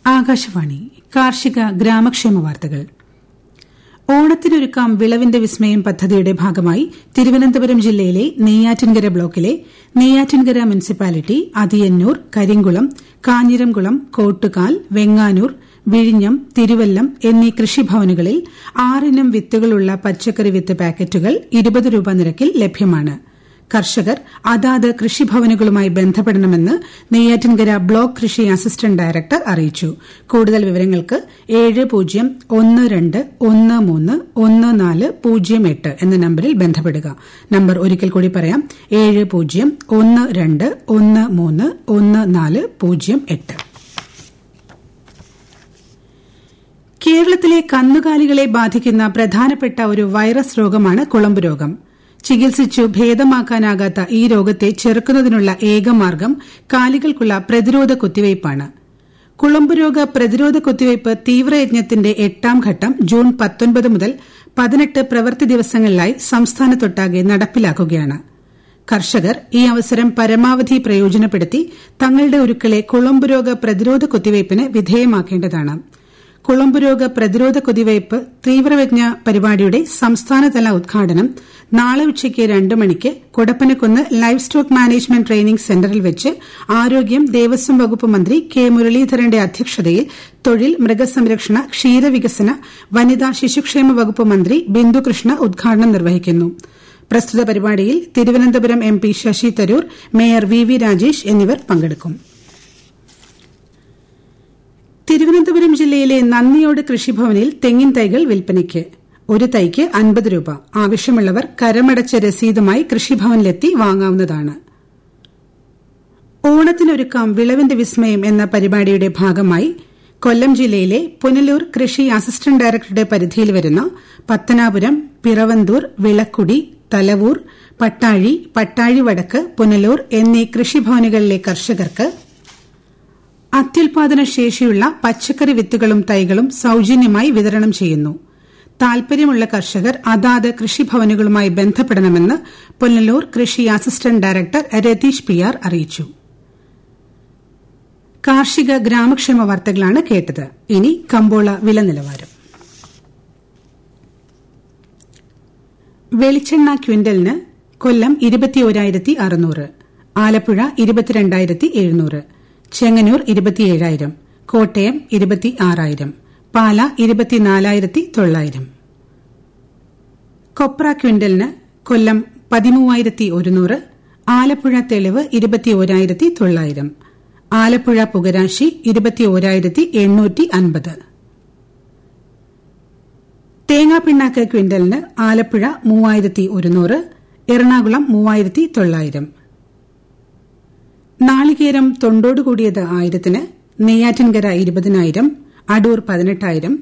ആകാശവാണി കാർഷിക ഗ്രാമക്ഷേമ വാർത്തകൾ ഓണത്തിനൊരുക്കാം വിളവിന്റെ വിസ്മയം പദ്ധതിയുടെ ഭാഗമായി തിരുവനന്തപുരം ജില്ലയിലെ നെയ്യാറ്റിൻകര ബ്ലോക്കിലെ നെയ്യാറ്റിൻകര മുനിസിപ്പാലിറ്റി അതിയന്നൂർ കരിങ്കുളം കാഞ്ഞിരംകുളം കോട്ടുകാൽ വെങ്ങാനൂർ വിഴിഞ്ഞം തിരുവല്ലം എന്നീ കൃഷിഭവനുകളിൽ ആറിനം വിത്തുകളുള്ള പച്ചക്കറി വിത്ത് പാക്കറ്റുകൾ ഇരുപത് രൂപ നിരക്കിൽ ലഭ്യമാണ് കർഷകർ അതാത് കൃഷിഭവനുകളുമായി ബന്ധപ്പെടണമെന്ന് നെയ്യാറ്റിൻകര ബ്ലോക്ക് കൃഷി അസിസ്റ്റന്റ് ഡയറക്ടർ അറിയിച്ചു കൂടുതൽ വിവരങ്ങൾക്ക് ഏഴ് പൂജ്യം ഒന്ന് രണ്ട് ഒന്ന് മൂന്ന് ഒന്ന് നാല് പൂജ്യം എട്ട് എന്ന നമ്പറിൽ ബന്ധപ്പെടുക നമ്പർ ഒരിക്കൽ കൂടി പറയാം ഏഴ് പൂജ്യം ഒന്ന് രണ്ട് ഒന്ന് മൂന്ന് ഒന്ന് നാല് പൂജ്യം എട്ട് കേരളത്തിലെ കന്നുകാലികളെ ബാധിക്കുന്ന പ്രധാനപ്പെട്ട ഒരു വൈറസ് രോഗമാണ് കുളമ്പ് രോഗം ചികിത്സിച്ചു ഭേദമാക്കാനാകാത്ത ഈ രോഗത്തെ ചെറുക്കുന്നതിനുള്ള ഏക മാർഗം കാലികൾക്കുള്ള പ്രതിരോധ കുത്തിവയ്പ്പാണ് കുളമ്പുരോഗ പ്രതിരോധ കുത്തിവയ്പ്പ് തീവ്രയജ്ഞത്തിന്റെ എട്ടാം ഘട്ടം ജൂൺ പത്തൊൻപത് മുതൽ പതിനെട്ട് പ്രവൃത്തി ദിവസങ്ങളിലായി സംസ്ഥാനത്തൊട്ടാകെ നടപ്പിലാക്കുകയാണ് കർഷകർ ഈ അവസരം പരമാവധി പ്രയോജനപ്പെടുത്തി തങ്ങളുടെ ഉരുക്കളെ കുളമ്പുരോഗ പ്രതിരോധ കുത്തിവയ്പ്പിന് വിധേയമാക്കേണ്ടതാണ് കുളമ്പുരോഗ പ്രതിരോധ കുതിവയ്പ് തീവ്രയജ്ഞ പരിപാടിയുടെ സംസ്ഥാനതല ഉദ്ഘാടനം നാളെ ഉച്ചയ്ക്ക് രണ്ട് മണിക്ക് Kodappanakunnu livestock management training സെന്ററിൽ വെച്ച് ആരോഗ്യം ദേവസ്വം വകുപ്പ് മന്ത്രി കെ മുരളീധരന്റെ അധ്യക്ഷതയിൽ തൊഴിൽ മൃഗസംരക്ഷണ ക്ഷീരവികസന വനിതാ ശിശുക്ഷേമ വകുപ്പ് മന്ത്രി ബിന്ദുകൃഷ്ണ ഉദ്ഘാടനം നിർവഹിക്കുന്നു പ്രസ്തുത പരിപാടിയിൽ Thiruvananthapuram M P Shashi Tharoor mayor V V Rajesh എന്നിവർ പങ്കെടുക്കും തിരുവനന്തപുരം ജില്ലയിലെ നന്ദിയോട് കൃഷിഭവനിൽ തെങ്ങിൻ തൈകൾ വിൽപ്പനയ്ക്ക് ഒരു തൈക്ക് അൻപത് രൂപ ആവശ്യമുള്ളവർ കരമടച്ച രസീതുമായി കൃഷിഭവനിലെത്തി വാങ്ങാവുന്നതാണ് ഓണത്തിനൊരുക്കാം വിളവിന്റെ വിസ്മയം എന്ന പരിപാടിയുടെ ഭാഗമായി കൊല്ലം ജില്ലയിലെ പുനലൂർ കൃഷി അസിസ്റ്റന്റ് ഡയറക്ടറുടെ പരിധിയിൽ വരുന്ന പത്തനാപുരം പിറവന്തൂർ വിളക്കുടി തലവൂർ പട്ടാഴി പട്ടാഴി വടക്ക് പുനലൂർ എന്നീ കൃഷിഭവനുകളിലെ കർഷകർക്ക് അത്യുൽപാദന ശേഷിയുള്ള പച്ചക്കറി വിത്തുകളും തൈകളും സൌജന്യമായി വിതരണം ചെയ്യുന്നു താൽപര്യമുള്ള കർഷകർ അതാത് കൃഷിഭവനുകളുമായി ബന്ധപ്പെടണമെന്ന് പുനലൂർ കൃഷി assistant director Ratheesh P R അറിയിച്ചു കാർഷിക ഗ്രാമക്ഷേമ വാർത്തകളാണ് കേട്ടത് ഇനി കമ്പോള വില നിലവാരം വെളിച്ചെണ്ണ ക്വിന്റലിന് കൊല്ലം ഇരുപത്തിയോരായിരത്തി അറുന്നൂറ് ആലപ്പുഴ ഇരുപത്തിരണ്ടായിരത്തി എഴുന്നൂറ് ചെങ്ങന്നൂർ ഇരുപത്തിയേഴായിരം കോട്ടയം ഇരുപത്തി ആറായിരം പാല ഇരുപത്തിനാലായിരത്തി തൊള്ളായിരം കൊപ്ര ക്വിന്റലിന് കൊല്ലം പതിമൂവായിരത്തി ഒരുന്നൂറ് ആലപ്പുഴ തെളിവ് ഇരുപത്തിയോരായിരത്തി തൊള്ളായിരം ആലപ്പുഴ പുകരാശി ഇരുപത്തിയോരായിരത്തി എണ്ണൂറ്റി അൻപത് തേങ്ങാപ്പിണ്ണാക്ക് ക്വിന്റലിന് ആലപ്പുഴ മൂവായിരത്തി ഒരുന്നൂറ് എറണാകുളം മൂവായിരത്തി തൊള്ളായിരം നാളികേരം തൊണ്ടോടുകൂടിയത് ആയിരത്തിന് നെയ്യാറ്റിൻകര ഇരുപതിനായിരം അടൂർ പതിനെട്ടായിരം